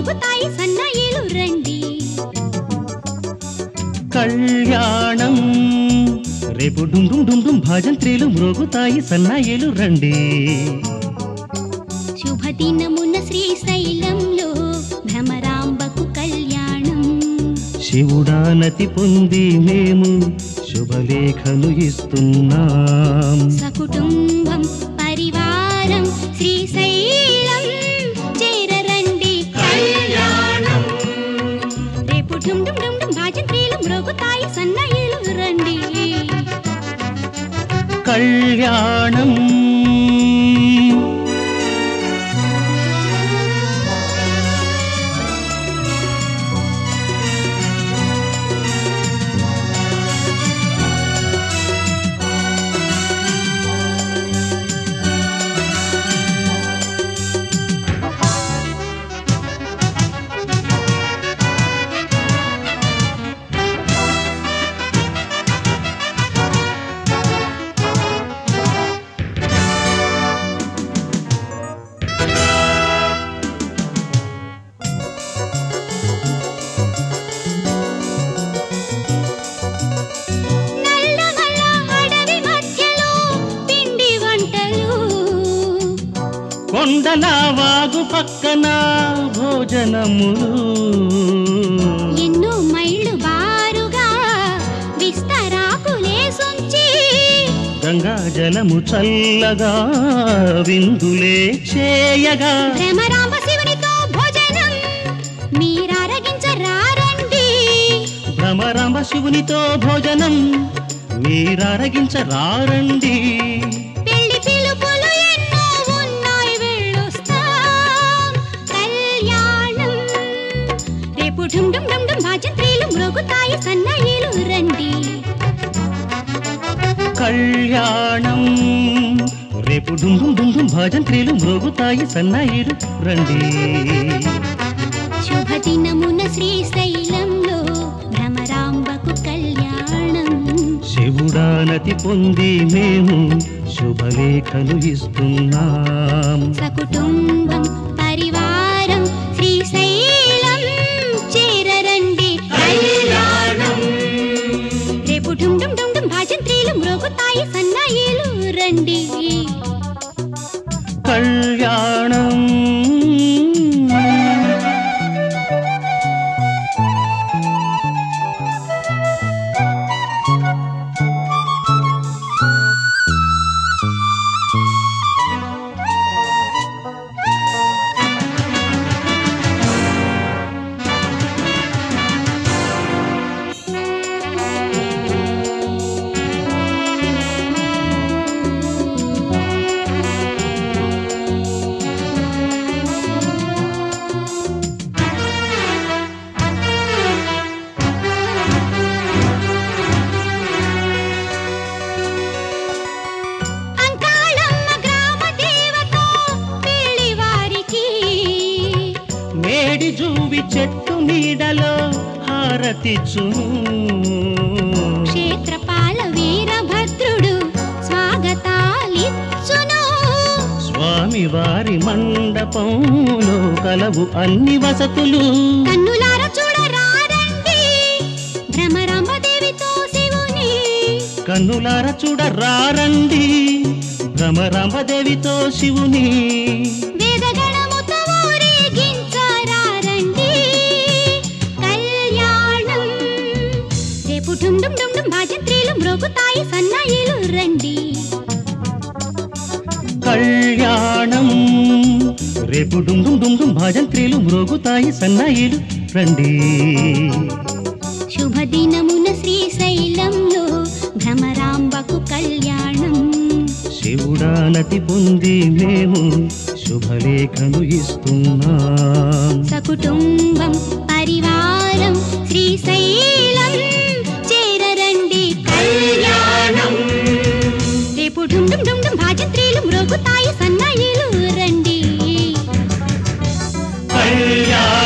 మ్రోగుతాయి సన్నాయిలు రండి కళ్యాణం రేపు డుమ్ డుమ్ డుమ్ డుమ్ భజంత్రీలు మ్రోగుతాయి సన్నాయిలు రండి శుభదినమున శ్రీశైలంలో భ్రమరాంబకు కళ్యాణం శివుడానతి పొంది మేము శుభలేఖలు ఇస్తున్నాం సకుటుంబం పరివారం శ్రీశైలం చేరరండి కళ్యాణం రేపు ఢుమ్ ఢుమ్ ఢుమ్ ఢుమ్ భాజంత్రీలు మ్రోగుతాయి సన్నాయిలు రండి కళ్యాణం నల్లమల్ల అడవి మధ్యలో పిండి వంటలు కొండల వాగు పక్కన భోజనములు ఎన్నో మైళ్ళు బారుగా విస్తరాకులేసొంచి గంగా జలము చల్లగా విందులే చేయగా భ్రమరాంబ శివునితో భోజనం మీరారగించరారండి భ్రమరాంబ శివునితో భోజనం మీరరగించరారండి పెళ్లి పిలుపులు ఎన్నో ఉన్నాయి వెళ్ళొస్తాం కళ్యాణం రేపు ఢుమ్ ఢుమ్ ఢుమ్ ఢుమ్ భాజంత్రీలు మ్రోగుతాయి సన్నాయిలు రండి కళ్యాణం రేపు డుమ్ డుమ్ డుమ్ డుమ్ భజంత్రీలు మ్రోగుతాయి సన్నాయిలు రండి శుభదినమున శ్రీశైలంలో భ్రమరాంబకు కళ్యాణం శివుడానతి పొంది మేము శుభలేఖలు ఇస్తున్నాం సకుటుంబం పరివారం శ్రీశైలం చేరరండి కళ్యాణం రేపు ఢుమ్ ఢుమ్ ఢుమ్ ఢుమ్ భాజంత్రీలు మ్రోగుతాయి సన్నాయిలు రండి కళ్యాణం అంకాళమ్మ గ్రామ దేవత పెళ్లి వారికి మేడి జూవి చెట్టు నీడలో హారతిచ్చును క్షేత్రపాల వీరభద్రుడు స్వాగతాలిచ్చును స్వామి వారి మండపంలో కలవు అన్ని వసతులు కన్నులార చూడరారండి భ్రమరాంబదేవితో శివుని కన్నులార చూడరారండి భ్రమరాంబదేవితో శివుని వేదగణముతో ఊరేగించరారండి కళ్యాణం రేపు ఢుమ్ ఢుమ్ ఢుమ్ ఢుమ్ భాజంత్రీలు మ్రోగుతాయి సన్నాయిలు రండి కళ్యాణం రేపు డుమ్ డుమ్ డుమ్ డుమ్ భజంత్రీలు మ్రోగుతాయి సన్నాయిలు రండి శుభదినమున శ్రీశైలంలో భ్రమరాంబకు కళ్యాణం శివుడానతి పొంది మేము శుభలేఖలు ఇస్తున్నాం సకుటుంబం పరివారం శ్రీశైలం చేరరండి కళ్యాణం రేపు ఢుమ్ ఢుమ్ ఢుమ్ ఢుమ్ భాజంత్రీలు మ్రోగుతాయి సన్నాయిలు రండి కళ్యాణం